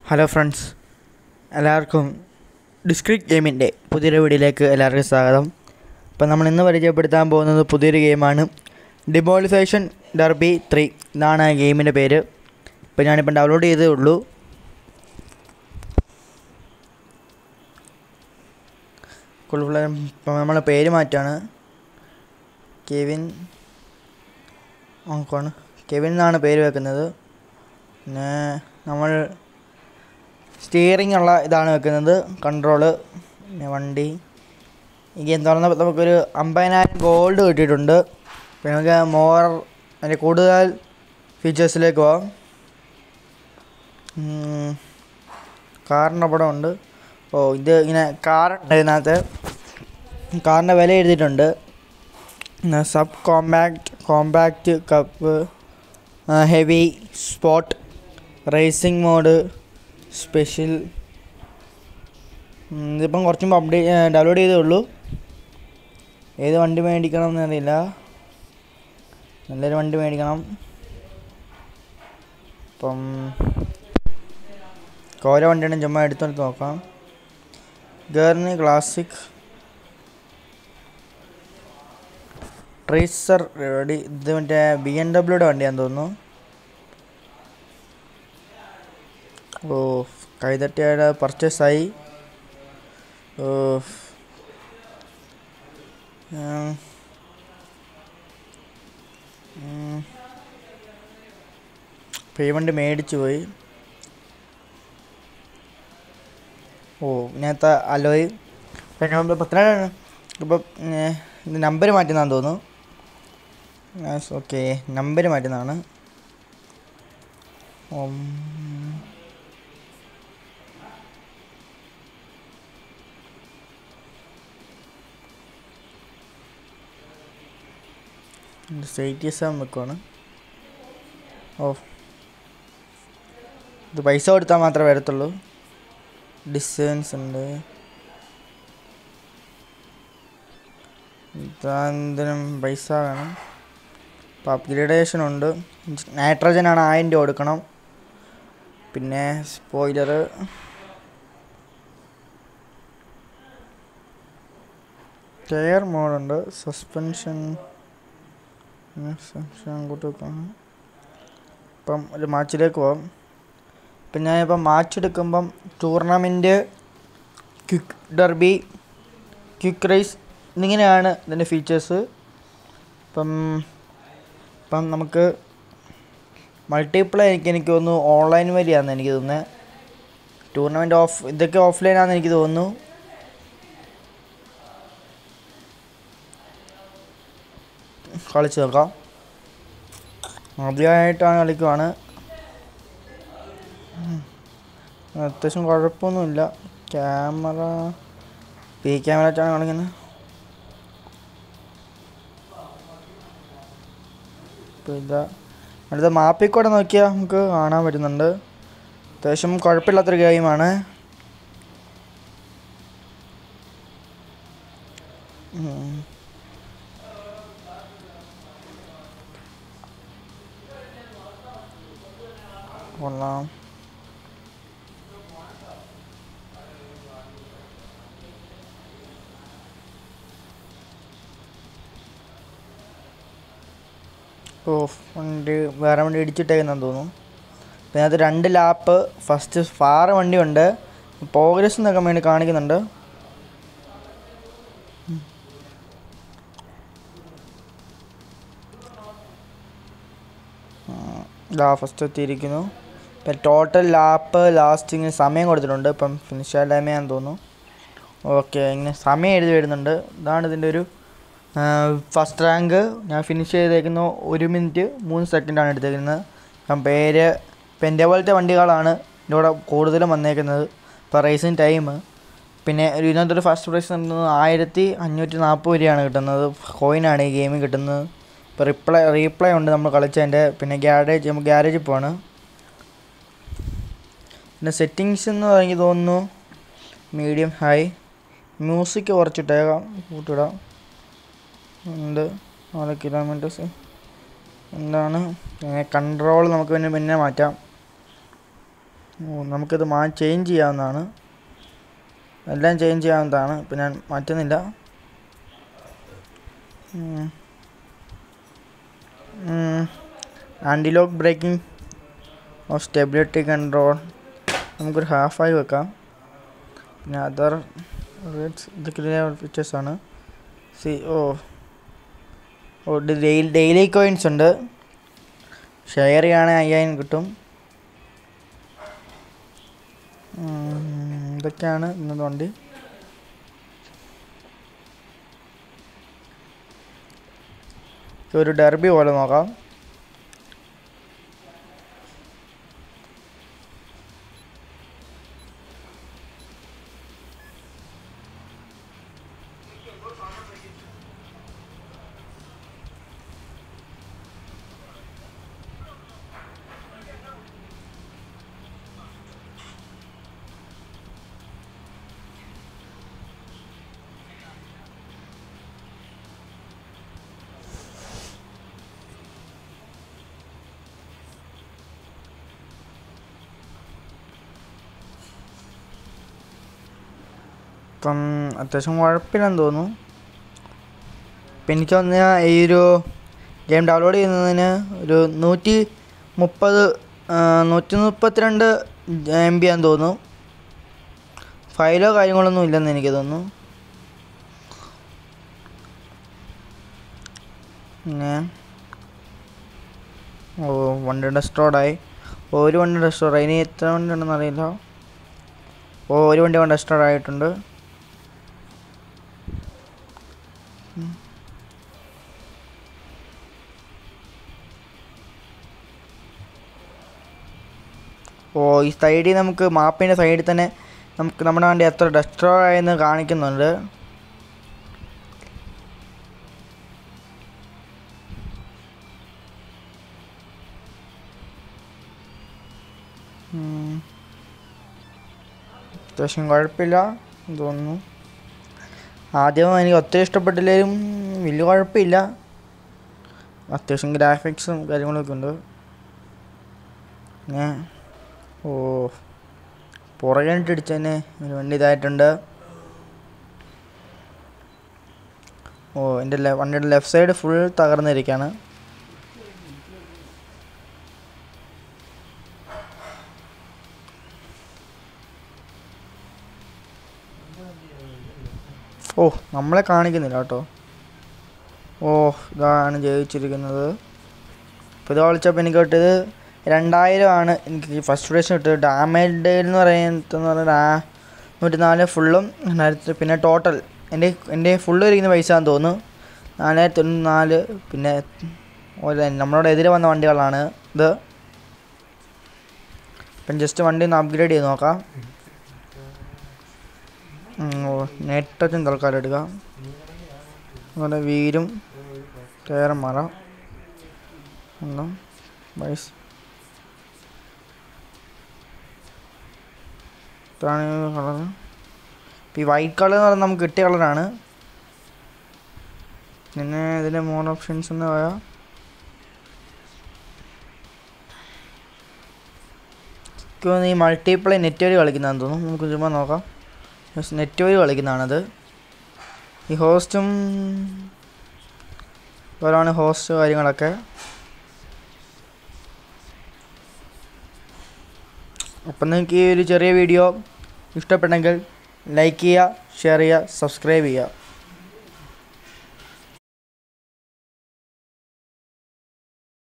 Hello friends എല്ലാവർക്കും ഡിസ്ക്രിക്ട് ഗെയിമിൻ്റെ പുതിയൊരു വീഡിയോയിലേക്ക് എല്ലാവർക്കും സ്വാഗതം അപ്പം നമ്മൾ ഇന്ന് പരിചയപ്പെടുത്താൻ പോകുന്നത് പുതിയൊരു ഗെയിമാണ് ഡിമോളിസേഷൻ ഡർബി ത്രീ ഇതാണ് ഗെയിമിൻ്റെ പേര് ഇപ്പം ഞാനിപ്പം ഡൗൺലോഡ് ചെയ്തേ ഉള്ളൂ കുഴപ്പമില്ല ഇപ്പം നമ്മൾ പേര് മാറ്റാണ് കെവിൻ നോക്കുവാണ് കെവിൻ എന്നാണ് പേര് വെക്കുന്നത് പിന്നെ നമ്മൾ സ്റ്റിയറിംഗ് ഉള്ള ഇതാണ് വെക്കുന്നത് കൺട്രോള് പിന്നെ വണ്ടി ഈ ഗെയിം തുറന്നപ്പോൾ നമുക്കൊരു അമ്പതിനായിരം ഗോൾഡ് കിട്ടിയിട്ടുണ്ട് പിന്നെ നമുക്ക് മോർ അതിൻ്റെ കൂടുതൽ ഫീച്ചേഴ്സിലേക്ക് പോവാം ഉം, കാറിൻ്റെ പടം ഉണ്ട് ഓ ഇത് ഇങ്ങനെ കാർ ഉണ്ട് ഇതിനകത്ത് കാറിൻ്റെ വില എഴുതിയിട്ടുണ്ട് പിന്നെ sub compact compact cup heavy spot racing mode special ഉം, ഇതിപ്പം കുറച്ച് മുമ്പ് അപ്ഡേറ്റ് ഡൗൺലോഡ് ചെയ്തേ ഉള്ളൂ ഏത് വണ്ടി മേടിക്കണം എന്നറിയില്ല നല്ലൊരു വണ്ടി മേടിക്കണം ഇപ്പം കോര വണ്ടിയാണ് ചുമ്മാ എടുത്തെടുത്ത് നോക്കാം ഗേർണി ക്ലാസിക് ട്രേസർ റെഡി ഇത് മറ്റേ ബി എം ഡബ്ല്യൂടെ വണ്ടിയാന്ന് തോന്നുന്നു ഓ കൈതട്ടിയുടെ പർച്ചേസായി ഓ ഉം. ഉം. പേയ്മെൻറ്റ് മേടിച്ചു പോയി ഓ ഇതിനകത്ത് അലോയ് പിന്നെ നമ്മൾ പത്തിനാണ് ഇപ്പം ഇത് നമ്പർ മാറ്റുന്നതാന്ന് തോന്നുന്നു ഓക്കെ നമ്പർ മാറ്റുന്നതാണ് ഉം. സ്റ്റേറ്റ് എക്സാം വെക്കുവാണ് ഓ ഇത് പൈസ കൊടുത്താൽ മാത്രമേ വരത്തുള്ളൂ ഡിസ്റ്റൻസ് ഉണ്ട് ഇതാന്തരം പൈസ വേണം അപ്പോൾ അപ്ഗ്രേഡേഷൻ ഉണ്ട് നൈട്രജൻ ആണ് ആയിരം രൂപ കൊടുക്കണം പിന്നെ സ്പോയിലർ ടയർ മോഡുണ്ട് സസ്പെൻഷൻ സസ്പെൻഷൻ അങ്ങോട്ട് വെക്കാം ഇപ്പം ഒരു മാച്ചിലേക്ക് പോകാം ഇപ്പം ഞാനിപ്പം മാച്ച് എടുക്കുമ്പം tournament quick derby quick race എന്നിങ്ങനെയാണ് ഇതിൻ്റെ ഫീച്ചേഴ്സ് ഇപ്പം ഇപ്പം നമുക്ക് മൾട്ടിപ്ലേ എനിക്ക് എനിക്ക് തോന്നുന്നു ഓൺലൈൻ വഴിയാണെന്ന് എനിക്ക് തോന്നുന്നത് ടൂർണമെൻറ്റ് ഓഫ് ഇതൊക്കെ ഓഫ്ലൈനാണെന്ന് എനിക്ക് തോന്നുന്നു കളിച്ച് നോക്കാം ആദ്യമായിട്ടാണ് കളിക്കുവാണ് ഉം. അത്യാവശ്യം കുഴപ്പമൊന്നുമില്ല ക്യാമറ പി ക്യാമറ വെച്ചാണ് കളിക്കുന്നത് ഇപ്പോൾ ഇതാ അടുത്ത മാപ്പിൽ കൂടെ നോക്കിയാൽ നമുക്ക് കാണാൻ പറ്റുന്നുണ്ട് അത്യാവശ്യം കുഴപ്പമില്ലാത്തൊരു ഗെയിമാണ് ഉം. കൊള്ളാം ഓ വണ്ടി വേറെ വണ്ടി ഇടിച്ചിട്ടേക്കുന്നെന്ന് തോന്നുന്നു പിന്നെ അത് രണ്ട് ലാപ്പ് ഫസ്റ്റ് ഫാറ് വണ്ടിയുണ്ട് പ്രോഗ്രസ് എന്നൊക്കെ വേണ്ടി കാണിക്കുന്നുണ്ട് ഉം. ആ, ഇതാ ഫസ്റ്റ് എത്തിയിരിക്കുന്നു ഇപ്പം ടോട്ടൽ ലാപ്പ് ലാസ്റ്റിങ് സമയം കൊടുത്തിട്ടുണ്ട് ഇപ്പം ഫിനിഷ് ആയ ടൈമേയാന്ന് തോന്നുന്നു ഓക്കെ ഇങ്ങനെ സമയം എഴുതി വരുന്നുണ്ട് ഇതാണ് ഇതിൻ്റെ ഒരു ഫസ്റ്റ് റാങ്ക് ഞാൻ ഫിനിഷ് ചെയ്തേക്കുന്ന ഒരു മിനിറ്റ് മൂന്ന് സെക്കൻഡാണ് എടുത്തേക്കുന്നത് ഇപ്പം പേര് ഇപ്പം എൻ്റെ പോലത്തെ വണ്ടികളാണ് എൻ്റെ കൂടെ കൂടുതലും വന്നേക്കുന്നത് ഇപ്പോൾ റേസിങ് ടൈം പിന്നെ ഒരു ഇതിനകത്തൊരു ഫസ്റ്റ് പ്രൈസ് കിട്ടുന്നത് ആയിരത്തി അഞ്ഞൂറ്റി നാൽപ്പത് രൂപയാണ് കിട്ടുന്നത് കോയിനാണ് ഈ ഗെയിമിൽ കിട്ടുന്നത് ഇപ്പോൾ റിപ്ലൈ റീപ്ലൈ ഉണ്ട് നമ്മൾ കളിച്ചതിൻ്റെ പിന്നെ ഗ്യാരേജ് നമുക്ക് ഗ്യാരേജിൽ പോവാണ് പിന്നെ സെറ്റിങ്സ് എന്ന് എനിക്ക് തോന്നുന്നു മീഡിയം ഹൈ മ്യൂസിക് കുറച്ചിട്ടേക്കാം കൂട്ടിടാം ഉണ്ട് നാല് കിലോമീറ്റേഴ്സ് എന്താണ് കൺട്രോൾ നമുക്ക് പിന്നെ പിന്നെ മാറ്റാം ഓ നമുക്കിത് മാ ചേഞ്ച് ചെയ്യാവുന്നതാണ് എല്ലാം ചേഞ്ച് ചെയ്യാവുന്നതാണ് ഇപ്പം ഞാൻ മാറ്റുന്നില്ല ആൻറ്റിലോക്ക് ബ്രേക്കിംഗ് ഓ സ്റ്റെബിലിറ്റി കൺട്രോൾ നമുക്കൊരു ഹാഫായി വെക്കാം പിന്നെ അതർ ഇതൊക്കെ ഫീച്ചേഴ്സാണ് സി ഓ ഓ ഡെയിലി ഡെയിലി കോയിൻസ് ഉണ്ട് ഷെയർ ചെയ്യുകയാണെങ്കിൽ അയ്യായിരം കിട്ടും ഉം, ഇതൊക്കെയാണ് ഇന്നത്തെ വണ്ടി ഒരു ഡെർബി പോലെ നോക്കാം ഇപ്പം അത്യാവശ്യം കുഴപ്പമില്ലെന്ന് തോന്നുന്നു ഇപ്പം എനിക്ക് തോന്നുന്ന ഈ ഒരു ഗെയിം ഡൗൺലോഡ് ചെയ്യുന്നതിന് ഒരു നൂറ്റി മുപ്പത് നൂറ്റി മുപ്പത്തിരണ്ട് എം ബി ആണെന്ന് തോന്നുന്നു ഫയലോ കാര്യങ്ങളൊന്നും ഇല്ലെന്ന് എനിക്ക് തോന്നുന്നു പിന്നെ ഓ വണ്ടി ഡെസ്ട്രോഡായി ഒരു വണ്ടി ഡെസ്ട്രോഡായി ഇനി എത്ര വണ്ടി ഉണ്ടെന്ന് അറിയില്ല ഓ ഒരു വണ്ടി കൊണ്ട് ഡെസ്ട്രോഡ് ആയിട്ടുണ്ട് ഓ ഈ സൈഡിൽ നമുക്ക് മാപ്പിൻ്റെ സൈഡിൽ തന്നെ നമുക്ക് നമ്മുടെ വണ്ടി എത്ര ഡെസ്ട്രോയ് ആയെന്ന് കാണിക്കുന്നുണ്ട് ഉം. അത്യാവശ്യം കുഴപ്പമില്ല എന്ന് തോന്നുന്നു ആദ്യം എനിക്ക് ഒത്തിരി ഇഷ്ടപ്പെട്ടില്ലെങ്കിലും വലിയ കുഴപ്പമില്ല അത്യാവശ്യം ഗ്രാഫിക്സും കാര്യങ്ങളൊക്കെ ഉണ്ട് പിന്നെ ഓ പുറകിട്ട് ഇടിച്ചതന്നെ ഒരു വണ്ടി ഇതായിട്ടുണ്ട് ഓ എൻ്റെ ലെ വണ്ടിയുടെ ലെഫ്റ്റ് സൈഡ് ഫുൾ തകർന്നിരിക്കുകയാണ് ഓ നമ്മളെ കാണിക്കുന്നില്ല കേട്ടോ ഓ ഇതാണ് ജയിച്ചിരിക്കുന്നത് ഇപ്പോൾ ഇത് കളിച്ചപ്പോൾ എനിക്ക് കിട്ടിയത് രണ്ടായിരം ആണ് എനിക്ക് ഫസ്റ്റ് പ്രൈസ് കിട്ടിയത് ഡാമേജ് എന്ന് പറയുന്നത് പറഞ്ഞാൽ ആ നൂറ്റി നാല് ഫുള്ളും രണ്ടായിരത്തി പിന്നെ ടോട്ടൽ എൻ്റെ എൻ്റെ ഫുള്ള് ഇരിക്കുന്ന പൈസ ആണെന്ന് തോന്നുന്നു നാലായിരത്തി തൊണ്ണൂറ്റി നാല് പിന്നെ ഒരു നമ്മളോട് എതിരെ വന്ന വണ്ടികളാണ് ഇത് ഇപ്പം ജസ്റ്റ് വണ്ടി ഒന്ന് അപ്ഗ്രേഡ് ചെയ്ത് നോക്കാം ഉം, ഓ നെറ്റച്ചും തൽക്കാലം എടുക്കാം അതുപോലെ വീരും ടയറും മാറാം ഒന്നും വയസ് ഇതാണ് കളർ ഈ വൈറ്റ് കളർ എന്ന് പറഞ്ഞാൽ നമുക്ക് കിട്ടിയ കളറാണ് പിന്നെ ഇതിൻ്റെ മോർ ഓപ്ഷൻസ് എന്ന് പറയാം എനിക്ക് തോന്നുന്നു ഈ മൾട്ടിപ്ലൈ നെറ്റ് വഴി കളിക്കുന്നതാണെന്ന് തോന്നുന്നു നമുക്ക് ചുമ്മാ നോക്കാം നെറ്റ് വഴി കളിക്കുന്നതാണത് ഈ ഹോസ്റ്റും ഓരോണ് ഹോസ്റ്റ് കാര്യങ്ങളൊക്കെ അപ്പം നിങ്ങൾക്ക് ഈ ഒരു ചെറിയ വീഡിയോ ഇഷ്ടപ്പെട്ടെങ്കിൽ ലൈക്ക് ചെയ്യുക ഷെയർ ചെയ്യുക സബ്സ്ക്രൈബ് ചെയ്യുക